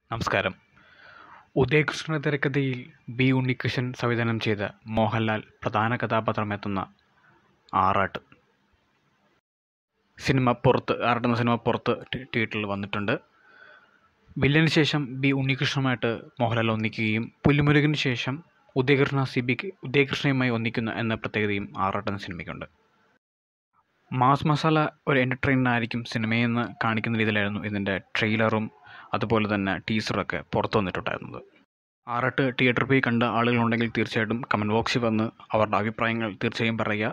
നമസ്കാരം ഉദയകൃഷ്ണ തിരക്കഥയിൽ ബി ഉണ്ണികൃഷ്ണൻ സംവിധാനം ചെയ്ത മോഹൻലാൽ പ്രധാന കഥാപാത്രമെത്തുന്ന ആറാട്ട് സിനിമ പുറത്ത് ആറാട്ട് എന്ന സിനിമ പുറത്ത് ടി- തിയേറ്ററിൽ വന്നിട്ടുണ്ട് വില്ലന് ശേഷം ബി ഉണ്ണികൃഷ്ണനുമായിട്ട് മോഹൻലാൽ ഒന്നിക്കുകയും പുലിമുരുകന് ശേഷം ഉദയകൃഷ്ണ സി ബിക്ക് ഉദയകൃഷ്ണയുമായി ഒന്നിക്കുന്ന എന്ന പ്രത്യേകതയും ആറാട്ട് എന്ന സിനിമയ്ക്കുണ്ട് മാസ് മസാല ഒരു എൻ്റർടൈനർ ആയിരിക്കും സിനിമയെന്ന് കാണിക്കുന്ന രീതിയിലായിരുന്നു ഇതിൻ്റെ ട്രെയിലറും അതുപോലെ തന്നെ ടീസറൊക്കെ പുറത്തു വന്നിട്ടുണ്ടായിരുന്നത് ആറട്ട് തിയേറ്ററിൽ പോയി കണ്ട ആളുകളുണ്ടെങ്കിൽ തീർച്ചയായിട്ടും കമൻറ്റ് ബോക്സിൽ വന്ന് അവരുടെ അഭിപ്രായങ്ങൾ തീർച്ചയായും പറയുക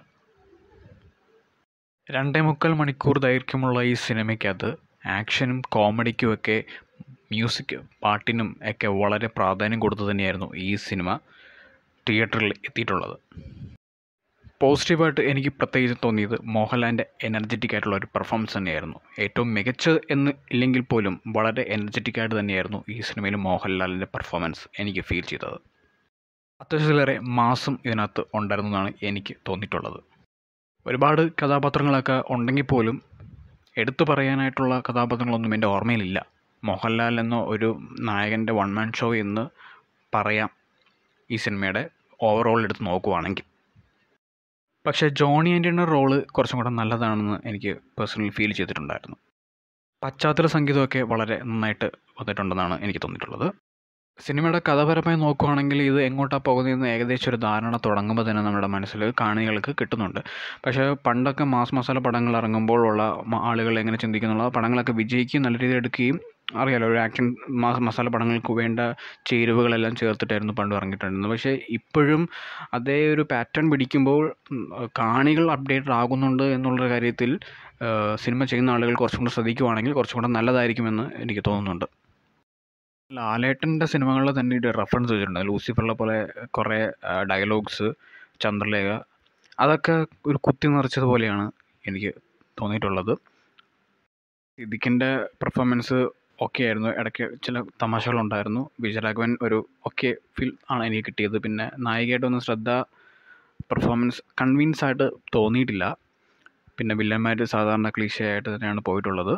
രണ്ടേ മുക്കാൽ മണിക്കൂർ ദൈർഘ്യമുള്ള ഈ സിനിമയ്ക്കകത്ത് ആക്ഷനും കോമഡിക്കുമൊക്കെ മ്യൂസിക് പാട്ടിനും ഒക്കെ വളരെ പ്രാധാന്യം കൊടുത്തു തന്നെയായിരുന്നു ഈ സിനിമ തിയേറ്ററിൽ എത്തിയിട്ടുള്ളത് പോസിറ്റീവായിട്ട് എനിക്ക് പ്രത്യേകിച്ച് തോന്നിയത് മോഹൻലാലിൻ്റെ എനർജറ്റിക് ആയിട്ടുള്ള ഒരു പെർഫോമൻസ് തന്നെയായിരുന്നു ഏറ്റവും മികച്ചത് എന്ന് ഇല്ലെങ്കിൽ പോലും വളരെ എനർജറ്റിക് ആയിട്ട് തന്നെയായിരുന്നു ഈ സിനിമയിൽ മോഹൻലാലിൻ്റെ പെർഫോമൻസ് എനിക്ക് ഫീൽ ചെയ്തത് അത്യാവശ്യത്തിലേറെ മാസം ഇതിനകത്ത് ഉണ്ടായിരുന്നതാണ് എനിക്ക് തോന്നിയിട്ടുള്ളത് ഒരുപാട് കഥാപാത്രങ്ങളൊക്കെ ഉണ്ടെങ്കിൽ പോലും എടുത്തു പറയാനായിട്ടുള്ള കഥാപാത്രങ്ങളൊന്നും എൻ്റെ ഓർമ്മയിലില്ല മോഹൻലാൽ എന്ന ഒരു നായകൻ്റെ വൺ മാൻ ഷോ എന്ന് പറയാം ഈ സിനിമയുടെ ഓവറോൾ എടുത്ത് നോക്കുവാണെങ്കിൽ പക്ഷേ ജോണി ആൻ്റണിയുടെ റോള് കുറച്ചും കൂടെ നല്ലതാണെന്ന് എനിക്ക് പേഴ്സണലി ഫീൽ ചെയ്തിട്ടുണ്ടായിരുന്നു പശ്ചാത്തല സംഗീതമൊക്കെ വളരെ നന്നായിട്ട് വന്നിട്ടുണ്ടെന്നാണ് എനിക്ക് തോന്നിയിട്ടുള്ളത് സിനിമയുടെ കഥപരമായി നോക്കുകയാണെങ്കിൽ ഇത് എങ്ങോട്ടാണ് പോകുന്നതെന്ന് ഏകദേശം ഒരു ധാരണ തുടങ്ങുമ്പോൾ തന്നെ നമ്മുടെ മനസ്സിൽ കാണികൾക്ക് കിട്ടുന്നുണ്ട് പക്ഷേ പണ്ടൊക്കെ മാസ് മസാല പടങ്ങൾ ഇറങ്ങുമ്പോഴുള്ള മ- ആളുകൾ എങ്ങനെ ചിന്തിക്കുന്നുള്ള പടങ്ങളൊക്കെ വിജയിക്കുകയും നല്ല രീതിയിൽ എടുക്കുകയും അറിയാലോ ഒരു ആക്ഷൻ മാസ് മസാല പടങ്ങൾക്ക് വേണ്ട ചേരുവകളെല്ലാം ചേർത്തിട്ടായിരുന്നു പണ്ട് ഇറങ്ങിയിട്ടുണ്ടായിരുന്നത് പക്ഷേ ഇപ്പോഴും അതേ ഒരു പാറ്റേൺ പിടിക്കുമ്പോൾ ഉം, കാണികൾ അപ്ഡേറ്റഡ് ആകുന്നുണ്ട് എന്നുള്ള കാര്യത്തിൽ ആ, സിനിമ ചെയ്യുന്ന ആളുകൾ കുറച്ചും കൂടെ ശ്രദ്ധിക്കുവാണെങ്കിൽ കുറച്ചും കൂടെ നല്ലതായിരിക്കുമെന്ന് എനിക്ക് തോന്നുന്നുണ്ട് ലാലേട്ടൻ്റെ സിനിമകളിൽ തന്നെ ഇത് റെഫറൻസ് വെച്ചിട്ടുണ്ട് ലൂസിഫറിലെ പോലെ കുറേ ഡയലോഗ്സ് ചന്ദ്രലേഖ അതൊക്കെ ഒരു കുത്തി നിറച്ചതുപോലെയാണ് എനിക്ക് തോന്നിയിട്ടുള്ളത് സിദ്ദിഖിൻ്റെ പെർഫോമൻസ് ഓക്കെ ആയിരുന്നു ഇടയ്ക്ക് ചില തമാശകളുണ്ടായിരുന്നു വിജയരാഘവൻ ഒരു ഓക്കെ ഫീൽ ആണ് എനിക്ക് കിട്ടിയത് പിന്നെ നായികയായിട്ടൊന്നും ശ്രദ്ധ പെർഫോമൻസ് കൺവിൻസ് ആയിട്ട് തോന്നിയിട്ടില്ല പിന്നെ വില്ലന്മാർ സാധാരണ ക്ലീശയായിട്ട് തന്നെയാണ് പോയിട്ടുള്ളത്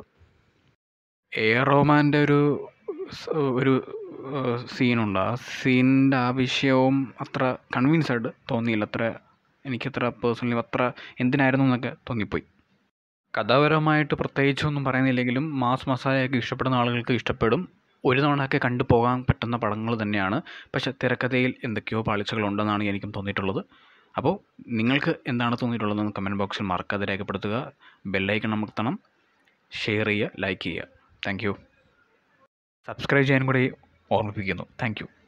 എ ആർ റഹ്മാൻ്റെ ഒരു സ് ഒരു സീനുണ്ട് ആ സീനിൻ്റെ ആവശ്യവും അത്ര കൺവിൻസ് ആയിട്ട് തോന്നിയില്ല അത്ര എനിക്കത്ര പേഴ്സണലി അത്ര എന്തിനായിരുന്നു എന്നൊക്കെ തോന്നിപ്പോയി കഥാപരമായിട്ട് പ്രത്യേകിച്ചൊന്നും പറയുന്നില്ലെങ്കിലും മാസ് മസാലയൊക്കെ ഇഷ്ടപ്പെടുന്ന ആളുകൾക്ക് ഇഷ്ടപ്പെടും ഒരു തവണയൊക്കെ കണ്ടു പോകാൻ പറ്റുന്ന പടങ്ങൾ തന്നെയാണ് പക്ഷെ തിരക്കഥയിൽ എന്തൊക്കെയോ പാളിച്ചകളുണ്ടെന്നാണ് എനിക്കും തോന്നിയിട്ടുള്ളത് അപ്പോൾ നിങ്ങൾക്ക് എന്താണ് തോന്നിയിട്ടുള്ളതെന്ന് കമൻറ്റ് ബോക്സിൽ മറക്കാതെ രേഖപ്പെടുത്തുക ബെല്ലൈക്കൺ അമർത്തണം ഷെയർ ചെയ്യുക ലൈക്ക് ചെയ്യുക താങ്ക് യു സബ്സ്ക്രൈബ് ചെയ്യാനും കൂടി ഓർമ്മിപ്പിക്കുന്നു താങ്ക് യു